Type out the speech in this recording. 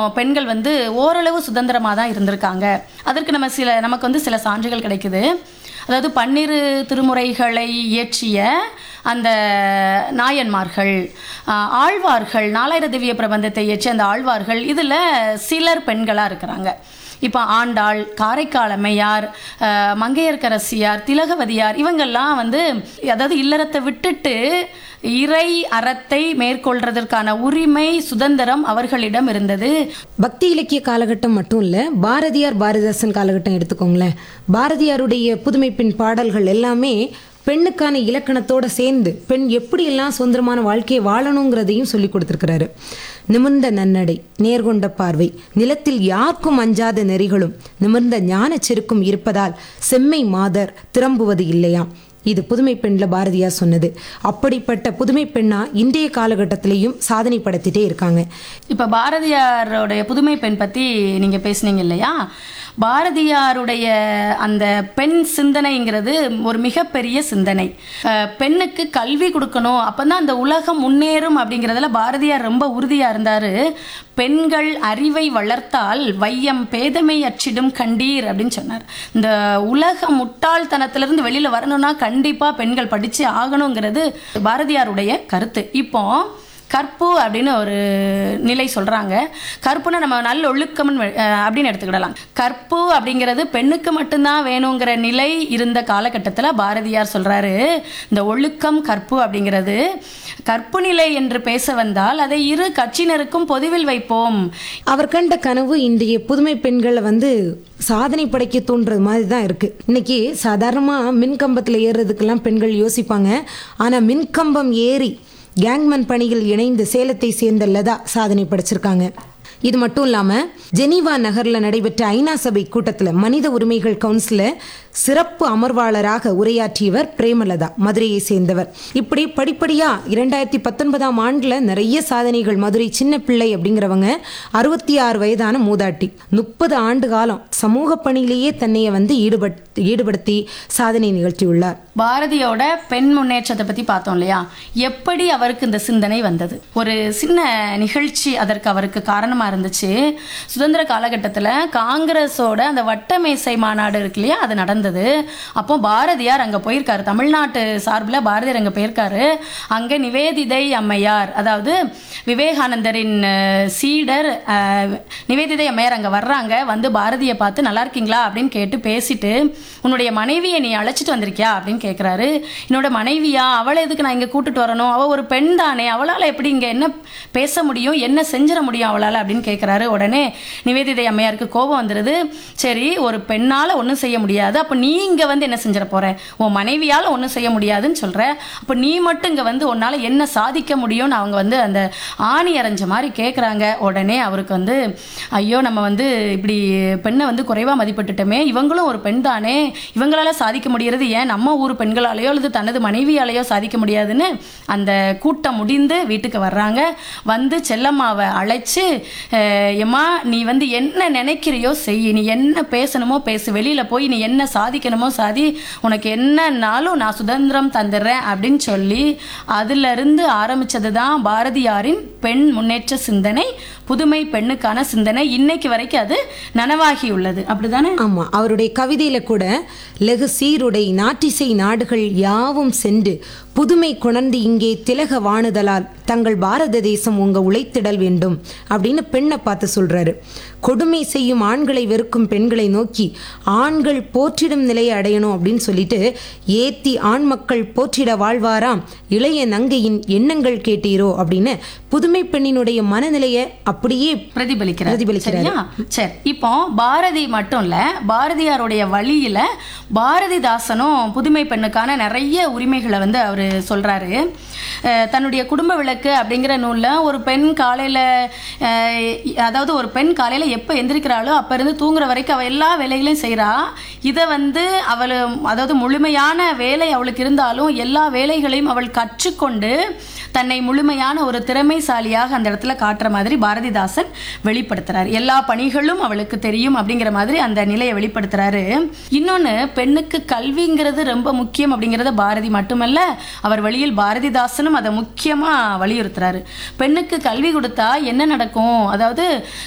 பெண்கள் வந்து ஓரளவு சுதந்திரமாக தான் இருந்திருக்காங்க அதற்கு நம்ம சில நமக்கு வந்து சில சான்றுகள் கிடைக்குது அதாவது பன்னிரு திருமுறைகளை இயற்றிய அந்த நாயன்மார்கள் ஆஹ், ஆழ்வார்கள் நாலாயிர திவ்ய பிரபந்தத்தை இயற்றிய அந்த ஆழ்வார்கள் இதில் சிலர் பெண்களாக இருக்கிறாங்க இப்போ ஆண்டாள் காரைக்கால் அம்மையார் ஆஹ், மங்கையர்க்கரசியார் திலகவதியார் இவங்கெல்லாம் வந்து அதாவது இல்லறத்தை விட்டுட்டு இறை அறத்தை மேற்கொள்றதற்கான உரிமை சுதந்திரம் அவர்களிடம் இருந்தது பக்தி இலக்கிய காலகட்டம் மட்டும் இல்ல பாரதியார் பாரதிதாசன் காலகட்டம் எடுத்துக்கோங்களேன் பாரதியாருடைய புதுமை பெண் பாடல்கள் எல்லாமே பெண்ணுக்கான இலக்கணத்தோட சேர்ந்து பெண் எப்படியெல்லாம் சுதந்திரமான வாழ்க்கையை வாழணுங்கிறதையும் சொல்லி கொடுத்துருக்கிறாரு நிமிர்ந்த நன்னடை நேர்கொண்ட பார்வை நிலத்தில் யாருக்கும் அஞ்சாத நெறிகளும் நிமிர்ந்த ஞானச் செருக்கும் இருப்பதால் செம்மை மாதர் திரும்புவது இல்லையாம் இது புதுமை பெண்ல பாரதியார் சொன்னது அப்படிப்பட்ட புதுமை பெண்ணா இன்றைய காலகட்டத்திலையும் சாதனை படுத்திட்டே இருக்காங்க இப்போ பாரதியாருடைய புதுமை பெண் பற்றி நீங்கள் பேசுனீங்க இல்லையா பாரதியாருடைய அந்த பெண் சிந்தனைங்கிறது ஒரு மிகப்பெரிய சிந்தனை அஹ், பெண்ணுக்கு கல்வி கொடுக்கணும் அப்போ தான் அந்த உலகம் முன்னேறும் அப்படிங்கிறதுல பாரதியார் ரொம்ப உறுதியாக இருந்தார் பெண்கள் அறிவை வளர்த்தால் வையம் பேதமை அச்சிடும் கண்டீர் அப்படின்னு சொன்னார் இந்த உலக முட்டாள்தனத்திலிருந்து வெளியில் வரணும்னா கண்டிப்பாக பெண்கள் படித்து ஆகணுங்கிறது பாரதியாருடைய கருத்து இப்போ கற்பு அப்படின்னு ஒரு நிலை சொல்றாங்க கற்புனா நம்ம நல்ல ஒழுக்கம்னு வெ- அஹ் அப்படின்னு எடுத்துக்கிடலாம் கற்பு அப்படிங்கிறது பெண்ணுக்கு மட்டும்தான் வேணுங்கிற நிலை இருந்த காலகட்டத்தில் பாரதியார் சொல்றாரு இந்த ஒழுக்கம் கற்பு அப்படிங்கிறது கற்பு நிலை என்று பேச வந்தால் அதை இரு கட்சியினருக்கும் பொதுவில் வைப்போம் அவர் கண்ட கனவு இன்றைய புதுமை பெண்களை வந்து சாதனை படைக்க தோன்றது மாதிரி தான் இருக்கு இன்னைக்கு சாதாரணமா மின்கம்பத்தில் ஏறுறதுக்கெல்லாம் பெண்கள் யோசிப்பாங்க ஆனா மின்கம்பம் ஏறி கேங்மேன் பணியில் இணைந்து சேலத்தை சேர்ந்த லதா சாதனை படைச்சிருக்காங்க இது மட்டும் இல்லாம ஜெனீவா நகர்ல நடைபெற்ற ஐநா சபை கூட்டத்துல மனித உரிமைகள் கவுன்சில சிறப்பு அமர்வாளராக உரையாற்றியவர் பிரேமலதா மதுரையை சேர்ந்தவர் இப்படி படிப்படியா இரண்டாயிரத்தி பத்தொன்பதாம் ஆண்டுல நிறைய சாதனைகள் மதுரை சின்ன பிள்ளை அப்படிங்கிறவங்க அறுபத்தி ஆறு வயதான மூதாட்டி முப்பது ஆண்டு காலம் சமூக பணியிலேயே தன்னைய வந்து ஈடுபட் ஈடுபடுத்தி சாதனை நிகழ்த்தியுள்ளார் பாரதியோட பெண் முன்னேற்றத்தை பத்தி பார்த்தோம் இல்லையா எப்படி அவருக்கு இந்த சிந்தனை வந்தது ஒரு சின்ன நிகழ்ச்சி அதற்கு அவருக்கு காரணமா இருந்துச்சு சுதந்திர காலகட்டத்தில் காங்கிரஸோட அந்த வட்டமேசை மாநாடு இருக்கு இல்லையா அது நடந்தது அப்போ பாரதியார் அங்கே போயிருக்காரு தமிழ்நாட்டு சார்பில் பாரதியார் அங்கே போயிருக்காரு அங்கே நிவேதிதை அம்மையார் அதாவது விவேகானந்தரின் அஹ், சீடர் அஹ், நிவேதிதை அம்மையார் அங்கே வர்றாங்க வந்து பாரதியை பார்த்து நல்லா இருக்கீங்களா அப்படின்னு கேட்டு பேசிட்டு உன்னுடைய மனைவியை நீ அழைச்சிட்டு வந்திருக்கியா அப்படின்னு கேட்குறாரு என்னோட மனைவியா அவளை எதுக்கு நான் இங்கே கூட்டிட்டு வரணும் அவள் ஒரு பெண் தானே அவளால் எப்படி இங்கே என்ன பேச முடியும் என்ன செஞ்சிட முடியும் அவளால் அப்படின்னு கேட்குறாரு உடனே நிவேதிதை அம்மையாருக்கு கோபம் வந்துடுது சரி ஒரு பெண்ணால் ஒன்றும் செய்ய முடியாது அப்போ நீ இங்கே வந்து என்ன செஞ்சிட போற உன் மனைவியால் ஒன்றும் செய்ய முடியாதுன்னு சொல்கிற அப்போ நீ மட்டும் இங்கே வந்து உன்னால் என்ன சாதிக்க முடியும்னு அவங்க வந்து அந்த ஆணி அரைஞ்ச மாதிரி கேட்குறாங்க உடனே அவருக்கு வந்து ஐயோ நம்ம வந்து இப்படி பெண்ணை வந்து குறைவாக மதிப்பிட்டுட்டோமே இவங்களும் ஒரு பெண் தானே இவங்களால சாதிக்க முடியறது ஏன் நம்ம ஊர் பெண்களாலேயோ அல்லது தனது மனைவியாலேயோ சாதிக்க முடியாதுன்னு அந்த கூட்டம் முடிந்து வீட்டுக்கு வர்றாங்க வந்து செல்லம்மாவை அழைச்சு "அஹ், எம்மா நீ வந்து என்ன நினைக்கிறியோ செய் நீ என்ன பேசணுமோ பேசு வெளியில போய் நீ என்ன சாதிக்கணுமோ சாதி உனக்கு என்னன்னாலும் நான் சுதந்திரம் தந்துடுறேன் அப்படின்னு சொல்லி அதுல இருந்து ஆரம்பிச்சது தான் பாரதியாரின் பெண் முன்னேற்ற சிந்தனை புதுமை பெண்ணுக்கான சிந்தனை இன்னைக்கு வரைக்கும் அது நனவாகி உள்ளது அப்படிதானே ஆமா அவருடைய கவிதையில கூட லகு சீருடை நாட்டிசை நாடுகள் யாவும் சென்று புதுமை கொணர்ந்து இங்கே திலக வாணுதலால் தங்கள் பாரத தேசம் உங்க உழைத்திடல் வேண்டும் அப்படின்னு பெண்ணை பார்த்து சொல்றாரு கொடுமை செய்யும் ஆண்களை வெறுக்கும் பெண்களை நோக்கி ஆண்கள் போற்றிடும் நிலையை அடையணும் அப்படின்னு சொல்லிட்டு ஏத்தி ஆண் மக்கள் போற்றிட வாழ்வாராம் இளைய நங்கையின் எண்ணங்கள் கேட்டீரோ அப்படின்னு புதுமை பெண்ணினுடைய மனநிலையை அப்படியே பிரதிபலிக்கிறார் பிரதிபலிக்கிறாரு. சரியா சரி இப்போ பாரதி மட்டும் இல்ல பாரதியாருடைய வழியில பாரதிதாசனும் புதுமை பெண்ணுக்கான நிறைய உரிமைகளை வந்து அவர் சொல்றாரு அஹ் தன்னுடைய குடும்ப விளக்கு அப்படிங்கிற நூல்ல ஒரு பெண் காலையில அஹ், அதாவது ஒரு பெண் காலையில எப்போ எந்திரிக்கிறாளோ அப்ப இருந்து தூங்குற வரைக்கும் அவ எல்லா வேலைகளையும் செய்றா இதை வந்து அவள் அதாவது முழுமையான வேலை அவளுக்கு இருந்தாலும் எல்லா வேலைகளையும் அவள் கற்றுக்கொண்டு தன்னை முழுமையான ஒரு திறமைசாலியாக அந்த இடத்துல காட்டுற மாதிரி பாரதிதாசன் வெளிப்படுத்துறாரு எல்லா பணிகளும் அவளுக்கு தெரியும் அப்படிங்கிற மாதிரி அந்த நிலையை வெளிப்படுத்துறாரு இன்னொன்னு பெண்ணுக்கு கல்விங்கிறது ரொம்ப முக்கியம் அப்படிங்கிறத பாரதி மட்டுமல்ல அவர் வழியில் பாரதிதாசனும் அதை முக்கியமா வலியுறுத்துறாரு பெண்ணுக்கு கல்வி கொடுத்தா என்ன நடக்கும் அதாவது